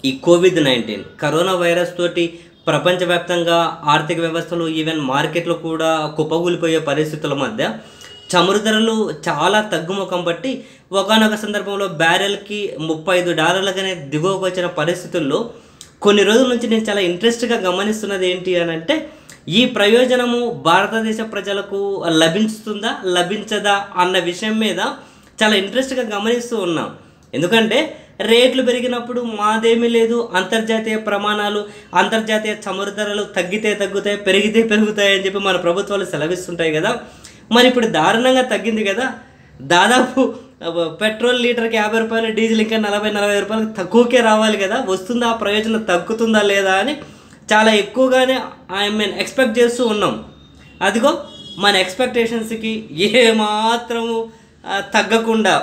ఈ Covid nineteen corona virus తోటి ప్రపంచవ్యాప్తంగా ఆర్థిక వ్యవస్థలు ఈవెన్ మార్కెట్లు కూడా కుప్పగూలిపోయే పరిస్థితుల మధ్య చమురు ధరలు చాలా తగ్గుముఖం బట్టి ఒకనొక సందర్భంలో బ్యారెల్కి ముప్పై ఐదు డాలర్లగానే దిగువకు వచ్చిన పరిస్థితుల్లో కొన్ని రోజుల నుంచి నేను చాలా ఇంట్రెస్ట్గా గమనిస్తున్నది ఏంటి అని అంటే ఈ ప్రయోజనము భారతదేశ ప్రజలకు లభించుతుందా లభించదా అన్న విషయం మీద చాలా ఇంట్రెస్ట్గా గమనిస్తూ ఉన్నాం ఎందుకంటే రేట్లు పెరిగినప్పుడు మాదేమీ లేదు అంతర్జాతీయ ప్రమాణాలు అంతర్జాతీయ చమురు ధరలు తగ్గితే తగ్గుతాయి పెరిగితే పెరుగుతాయి అని చెప్పి మన ప్రభుత్వాలు సెలవిస్తుంటాయి కదా మరి ఇప్పుడు దారుణంగా తగ్గింది కదా దాదాపు అబ్బ, పెట్రోల్ లీటర్కి యాభై రూపాయలు డీజిల్ ఇంకా నలభై నలభై రూపాయలు తక్కువకే రావాలి కదా వస్తుందా ఆ ప్రయోజనం తగ్గుతుందా లేదా అని చాలా ఎక్కువగానే ఐ మీన్ ఎక్స్పెక్ట్ చేస్తూ ఉన్నాం అదిగో మన ఎక్స్పెక్టేషన్స్కి ఏమాత్రము ఆ, తగ్గకుండా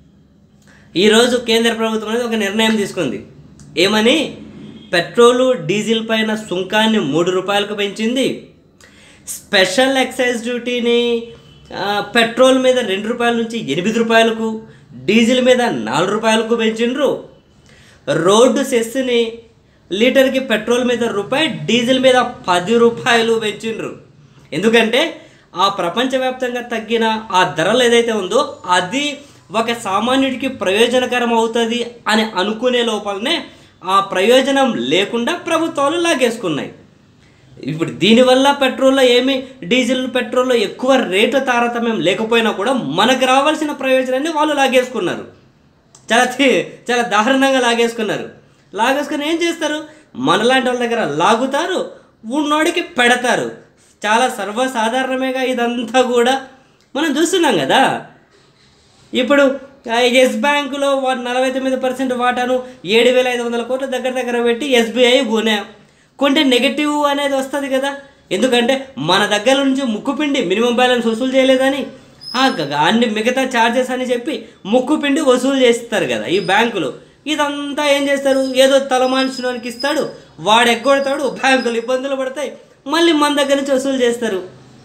ఈరోజు కేంద్ర ప్రభుత్వం అనేది ఒక నిర్ణయం తీసుకుంది ఏమని పెట్రోలు డీజిల్ పైన సుంకాన్ని మూడు రూపాయలకు పెంచింది స్పెషల్ ఎక్సైజ్ డ్యూటీని ఆ, పెట్రోల్ మీద రెండు రూపాయల నుంచి ఎనిమిది రూపాయలకు డీజిల్ మీద నాలుగు రూపాయలకు పెంచిండ్రు రోడ్డు సెస్ని లీటర్కి పెట్రోల్ మీద రూపాయి డీజిల్ మీద పది రూపాయలు పెంచిండ్రు ఎందుకంటే ఆ ప్రపంచవ్యాప్తంగా తగ్గిన ఆ ధరలు ఏదైతే ఉందో అది ఒక సామాన్యుడికి ప్రయోజనకరం అవుతుంది అని అనుకునే లోపలనే ఆ ప్రయోజనం లేకుండా ప్రభుత్వాలు లాగేసుకున్నాయి ఇప్పుడు దీనివల్ల పెట్రోల్లో ఏమి డీజిల్ పెట్రోల్లో ఎక్కువ రేటు తారతమ్యం లేకపోయినా కూడా మనకు రావాల్సిన ప్రయోజనాన్ని వాళ్ళు లాగేసుకున్నారు చాలా తి- చాలా దారుణంగా లాగేసుకున్నారు లాగేసుకుని ఏం చేస్తారు మనలాంటి వాళ్ళ దగ్గర లాగుతారు ఉన్నోడికి పెడతారు చాలా సర్వసాధారణమేగా ఇదంతా కూడా మనం చూస్తున్నాం కదా ఇప్పుడు ఆ, ఎస్ బ్యాంకులో వా- నలభై తొమ్మిది పర్సెంట్ వాటాను ఏడు వేల ఐదు వందల కోట్ల దగ్గర దగ్గర పెట్టి ఎస్బీఐ కొనాం కొంటే నెగటివ్ అనేది వస్తుంది కదా ఎందుకంటే మన దగ్గర నుంచి ముక్కుపిండి మినిమం బ్యాలెన్స్ వసూలు చేయలేదని ఆ, గ- గ- అన్ని మిగతా ఛార్జెస్ అని చెప్పి ముక్కుపిండి వసూలు చేస్తారు కదా ఈ బ్యాంకులు ఇదంతా ఏం చేస్తారు ఏదో తలమాన్సినోనికి ఇస్తాడు వాడు ఎగ్గొడతాడు బ్యాంకులు ఇబ్బందులు పడతాయి మళ్ళీ మన దగ్గర నుంచి వసూలు చేస్తారు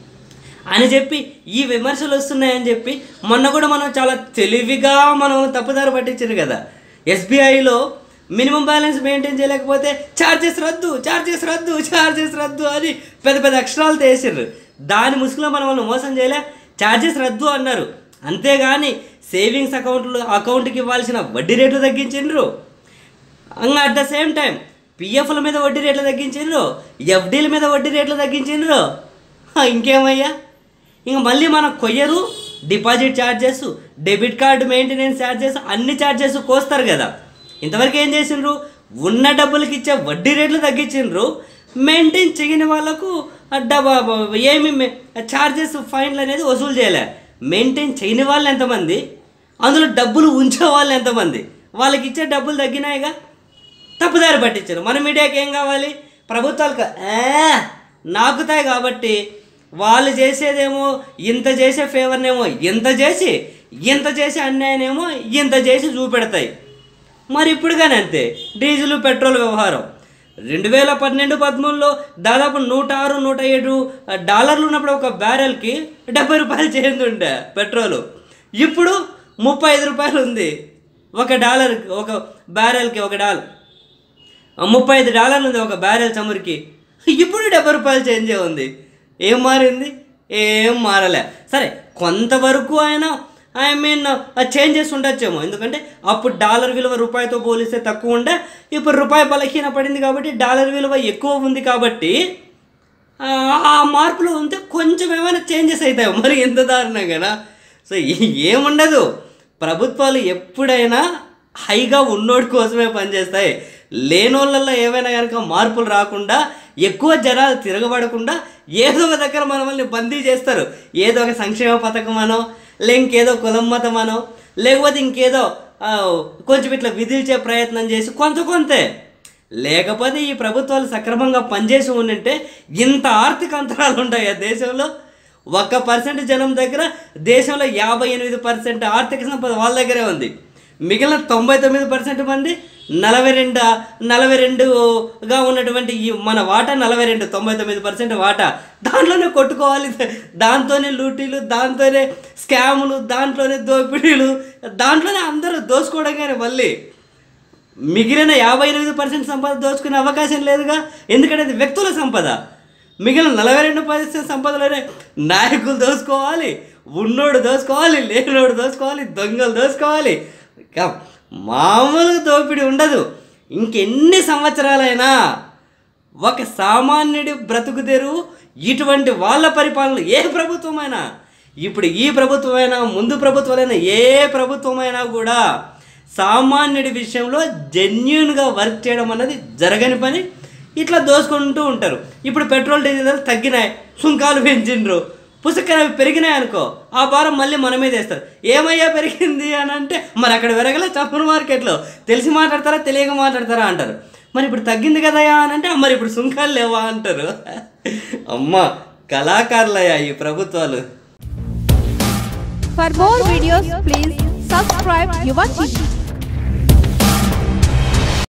అని చెప్పి ఈ విమర్శలు వస్తున్నాయని చెప్పి మొన్న కూడా మనం చాలా తెలివిగా మనం తప్పుదారి పట్టించారు కదా ఎస్బీఐలో మినిమం బ్యాలెన్స్ మెయింటైన్ చేయలేకపోతే ఛార్జెస్ రద్దు ఛార్జెస్ రద్దు ఛార్జెస్ రద్దు అని పెద్ద పెద్ద అక్షరాలతో వేసారు దాని ముసుగులో మనం వాళ్ళు మోసం చేయలే ఛార్జెస్ రద్దు అన్నారు అంతేగాని సేవింగ్స్ అకౌంట్లు అకౌంట్కి ఇవ్వాల్సిన వడ్డీ రేట్లు తగ్గించిండ్రు ఇంకా అట్ ద సేమ్ టైం పిఎఫ్ల మీద వడ్డీ రేట్లు తగ్గించిండ్రు ఎఫ్డీల మీద వడ్డీ రేట్లు తగ్గించిండ్రు హా, ఇంకేమయ్యా ఇంక మళ్ళీ మన కొయ్యరు deposit charges debit card maintenance charges అన్ని ఛార్జెస్ కోస్తారు కదా ఇంతవరకు ఏం చేసిండ్రు ఉన్న డబ్బులకి ఇచ్చే వడ్డీ రేట్లు తగ్గించిండ్రు మెయింటైన్ చేయని వాళ్ళకు ఆ డబ్బా ఏమి ఛార్జెస్ ఫైన్లు అనేది వసూలు చేయలే మెయింటైన్ చేయని వాళ్ళు ఎంతమంది అందులో డబ్బులు ఉంచే వాళ్ళు ఎంతమంది వాళ్ళకి ఇచ్చే డబ్బులు తగ్గినాయిగా తప్పుదారి పట్టించారు మన మీడియాకి ఏం కావాలి ప్రభుత్వాలకు "ఆ, నాకుతాయి కాబట్టి వాళ్ళు చేసేదేమో ఇంత చేసే ఫేవర్నేమో ఇంత చేసి ఇంత చేసే అన్యాయనేమో ఇంత చేసి చూపెడతాయి మరి ఇప్పుడు కానీ అంతే డీజిల్ పెట్రోల్ వ్యవహారం రెండు వేల పన్నెండు పదమూడులో దాదాపు నూట ఆరు నూట ఏడు డాలర్లు ఉన్నప్పుడు ఒక బ్యారెల్కి డెబ్బై రూపాయలు చేరుతుండే పెట్రోలు ఇప్పుడు ముప్పై ఐదు రూపాయలు ఉంది ఒక డాలర్కి ఒక బ్యారెల్కి ఒక డాలర్ ముప్పై ఐదు డాలర్లు ఉంది ఒక బ్యారెల్ చమురికి ఇప్పుడు డెబ్బై రూపాయలు చేంజే ఉంది ఏం మారింది ఏం మారలే సరే కొంతవరకు ఆయన ఐ మీన్ చేంజెస్ ఉండొచ్చేమో ఎందుకంటే అప్పుడు డాలర్ విలువ రూపాయితో పోలిస్తే తక్కువ ఉండే ఇప్పుడు రూపాయి బలహీన పడింది కాబట్టి డాలర్ విలువ ఎక్కువ ఉంది కాబట్టి ఆ ఆ మార్పులు ఉంటే కొంచెం ఏమైనా చేంజెస్ అవుతాయి మరి ఎంత దారుణంగానా సో ఏ- ఏముండదు ప్రభుత్వాలు ఎప్పుడైనా హైగా ఉన్నోడి కోసమే పనిచేస్తాయి లేనోళ్ళల్లో ఏమైనా కనుక మార్పులు రాకుండా ఎక్కువ జనాలు తిరగబడకుండా ఏదో ఒక దగ్గర మనల్ని బందీ చేస్తారు ఏదో ఒక సంక్షేమ పథకం అనో లే ఇంకేదో కులం మతం అనో లేకపోతే ఇంకేదో ఆ, కొంచెం ఇట్లా విధిల్చే ప్రయత్నం చేసి కొంత కొంతే లేకపోతే ఈ ప్రభుత్వాలు సక్రమంగా పనిచేసి ఉండింటే ఇంత ఆర్థిక అంతరాలు ఉంటాయి ఆ దేశంలో ఒక్క పర్సెంట్ జనం దగ్గర దేశంలో యాభై ఎనిమిది పర్సెంట్ ఆర్థిక సంపద వాళ్ళ దగ్గరే ఉంది మిగిలిన తొంభై తొమ్మిది పర్సెంట్ మంది నలభై రెండు నలభై రెండుగా ఉన్నటువంటి ఈ మన వాటా నలభై రెండు తొంభై తొమ్మిది పర్సెంట్ వాటా దాంట్లోనే కొట్టుకోవాలి దాంతోనే లూటీలు దాంతోనే స్కాములు దాంట్లోనే దోపిడీలు దాంట్లోనే అందరూ దోసుకోవడం కానీ మళ్ళీ మిగిలిన యాభై ఎనిమిది పర్సెంట్ సంపద దోచుకునే అవకాశం లేదుగా ఎందుకంటే అది వ్యక్తుల సంపద మిగిలిన నలభై రెండు పర్సెంట్ సంపదలోనే నాయకులు దోచుకోవాలి ఉన్నోడు దోచుకోవాలి లేనోడు దోచుకోవాలి దొంగలు దోచుకోవాలి ఇక మామూలు దోపిడీ ఉండదు ఇంకెన్ని సంవత్సరాలైనా ఒక సామాన్యుడి బ్రతుకు తెరువు ఇటువంటి వాళ్ళ పరిపాలన ఏ ప్రభుత్వమైనా ఇప్పుడు ఈ ప్రభుత్వమైనా ముందు ప్రభుత్వాలైనా ఏ ప్రభుత్వమైనా కూడా సామాన్యుడి విషయంలో జెన్యున్గా వర్క్ చేయడం అన్నది జరగని పని ఇట్లా దోసుకుంటూ ఉంటారు ఇప్పుడు పెట్రోల్ డీజిల్ ధరలు తగ్గినాయి సుంకాలు పెంచిండ్రు పుస్తకాలు అవి పెరిగినాయి అనుకో ఆ భారం మళ్ళీ మన మీద వేస్తారు ఏమయ్యా పెరిగింది అని అంటే మరి అక్కడ పెరగలే చప్పురు మార్కెట్లో తెలిసి మాట్లాడతారా తెలియక మాట్లాడతారా అంటారు మరి ఇప్పుడు తగ్గింది కదయా అని అంటే మరి ఇప్పుడు సుంకాలు లేవా అంటారు అమ్మ కళాకారులయ్యా ఈ ప్రభుత్వాలు For more videos, please subscribe Yuva TV.